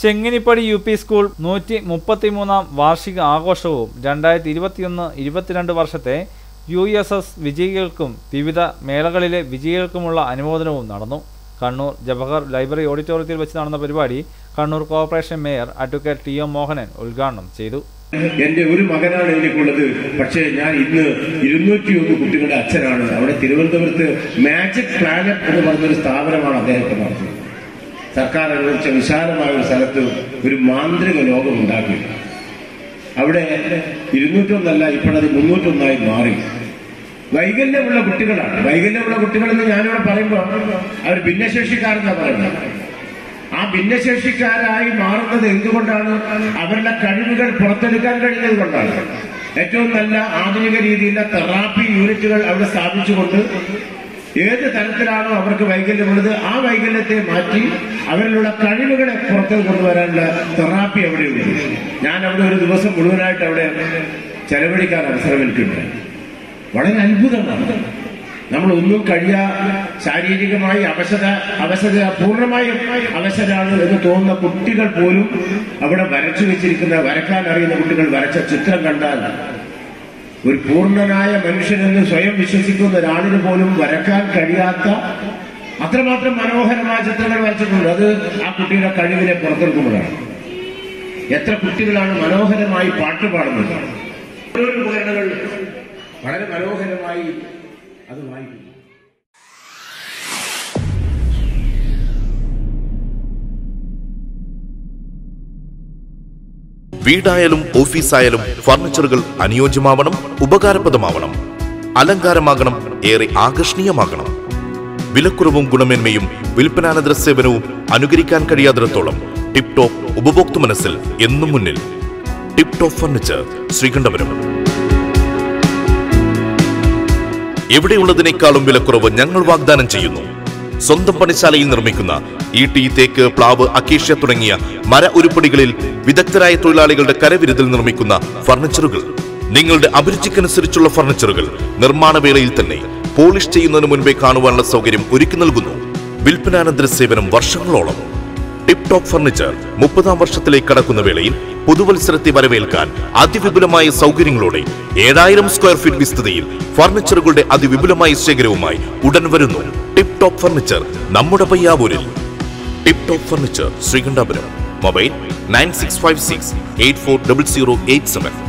ചെങ്ങിനിപ്പടി U P school നൂറ്റി മുപ്പത്തിമൂന്നാം വാർഷിക ആഘോഷവും രണ്ടായിരത്തി ഇരുപത്തിയൊന്ന് ഇരുപത്തിരണ്ട് വർഷത്തെ യു എസ് എസ് വിജയികൾക്കും വിവിധ മേളകളിലെ വിജയികൾക്കുമുള്ള അനുമോദനവും നടന്നു കണ്ണൂർ ജവഹർ ലൈബ്രറി ഓഡിറ്റോറിയത്തിൽ വെച്ച് നടന്ന പരിപാടി Kannur corporation mayor advocate T M Mohanan ഉദ്ഘാടനം ചെയ്തു എന്റെ ഒരു മകനാണ് എനിക്കുള്ളത് പക്ഷേ ഞാൻ ഇന്ന് ഇരുന്നൂറ്റി ഒന്ന് കുട്ടികളുടെ അച്ഛനാണ് അവിടെ തിരുവനന്തപുരത്ത് മാജിക് പ്ലാനറ്റ് എന്ന് പറഞ്ഞൊരു സ്ഥാപനമാണ് അദ്ദേഹത്തെ നടത്തുന്നത് സർക്കാർ അനുവദിച്ച വിശാലമായ ഒരു സ്ഥലത്ത് ഒരു മാന്ത്രിക ലോകം ഉണ്ടാക്കി അവിടെ ഇരുന്നൂറ്റൊന്നല്ല ഇപ്പോഴത് മുന്നൂറ്റൊന്നായി മാറി വൈകല്യമുള്ള കുട്ടികളാണ് വൈകല്യമുള്ള കുട്ടികളെന്ന് ഞാനിവിടെ പറയുമ്പോൾ അവർ ഭിന്നശേഷിക്കാരെന്നാണ് പറയുന്നത് ആ ഭിന്നശേഷിക്കാരായി മാറുന്നത് എന്തുകൊണ്ടാണ് അവരുടെ കഴിവുകൾ പുറത്തെടുക്കാൻ കഴിയുന്നത് കൊണ്ടാണ് ഏറ്റവും നല്ല ആധുനിക രീതിയിലുള്ള തെറാപ്പി യൂണിറ്റുകൾ അവിടെ സ്ഥാപിച്ചുകൊണ്ട് ഏത് തരത്തിലാണോ അവർക്ക് വൈകല്യമുള്ളത് ആ വൈകല്യത്തെ മാറ്റി അവരിലുള്ള കഴിവുകളെ പുറത്തു കൊണ്ടുവരാനുള്ള തെറാപ്പി അവിടെയുണ്ട് ഞാൻ അവിടെ ഒരു ദിവസം മുഴുവനായിട്ട് അവിടെ ചെലവഴിക്കാൻ അവസരം എനിക്കുണ്ടായി വളരെ അത്ഭുതമാണ് നമ്മൾ ഒന്നും കഴിയാ ശാരീരികമായി അവശത അവശത പൂർണ്ണമായും അവശരാണ് എന്ന് തോന്നുന്ന കുട്ടികൾ പോലും അവിടെ വരച്ചു വെച്ചിരിക്കുന്ന വരക്കാൻ അറിയുന്ന കുട്ടികൾ വരച്ച ചിത്രം കണ്ടാൽ ഒരു പൂർണ്ണനായ മനുഷ്യനെന്ന് സ്വയം വിശ്വസിക്കുന്ന ഒരാളിന് പോലും വരക്കാൻ കഴിയാത്ത അത്രമാത്രം മനോഹരമായ ചിത്രങ്ങൾ വരച്ചിട്ടുണ്ട് അത് ആ കുട്ടിയുടെ കഴിവിനെ പുറത്തെടുക്കുമ്പോഴാണ് എത്ര കുട്ടികളാണ് മനോഹരമായി പാട്ട് പാടുന്നത് ഓരോ ഉപകരണങ്ങൾ വളരെ മനോഹരമായി അത് വായിക്കുന്നു വീടായാലും ഓഫീസായാലും ഫർണിച്ചറുകൾ അനുയോജ്യമാവണം ഉപകാരപ്രദമാവണം അലങ്കാരമാകണം ഏറെ ആകർഷണീയമാകണം വിലക്കുറവും ഗുണമേന്മയും വിൽപ്പനാനന്തര സേവനവും അനുകരിക്കാൻ കഴിയാത്തിടത്തോളം ടിപ് ടോപ്പ് ഉപഭോക്തൃ മനസ്സിൽ എന്നും മുന്നിൽ ടിപ് ടോപ്പ് ഫർണിച്ചർ ശ്രീകണ്ഠപുരം എവിടെയുള്ളതിനേക്കാളും വിലക്കുറവ് ഞങ്ങൾ വാഗ്ദാനം ചെയ്യുന്നു സ്വന്തം പണിശാലയിൽ നിർമ്മിക്കുന്ന ഈട്ടി തേക്ക് പ്ലാവ് അക്കേഷ്യ തുടങ്ങിയ മര ഉരുപ്പടികളിൽ വിദഗ്ധരായ തൊഴിലാളികളുടെ കരവിരുതിൽ നിർമ്മിക്കുന്ന ഫർണിച്ചറുകൾ നിങ്ങളുടെ അഭിരുചിക്കനുസരിച്ചുള്ള ഫർണിച്ചറുകൾ നിർമ്മാണ വേളയിൽ തന്നെ പോളിഷ് ചെയ്യുന്നതിന് മുൻപേ കാണുവാനുള്ള സൗകര്യം ഒരുക്കി നൽകുന്നു വിൽപ്പനാനന്തര സേവനം വർഷങ്ങളോളം ടിപ് ടോപ്പ് ഫർണിച്ചർ മുപ്പതാം വർഷത്തിലേക്ക് കടക്കുന്ന വേളയിൽ പുതുവത്സരത്തെ വരവേൽക്കാൻ അതിവിപുലമായ സൗകര്യങ്ങളോടെ ഏഴായിരം സ്ക്വയർ ഫീറ്റ് വിസ്തൃതിയിൽ ഫർണിച്ചറുകളുടെ അതിവിപുലമായ ശേഖരവുമായി ഉടൻ വരുന്നു ടിപ് ടോപ്പ് ഫർണിച്ചർ നമ്മുടെ പയ്യാവൂരിൽ tip top furniture Sreekandapuram mobile nine six five six eight four double zero eight seven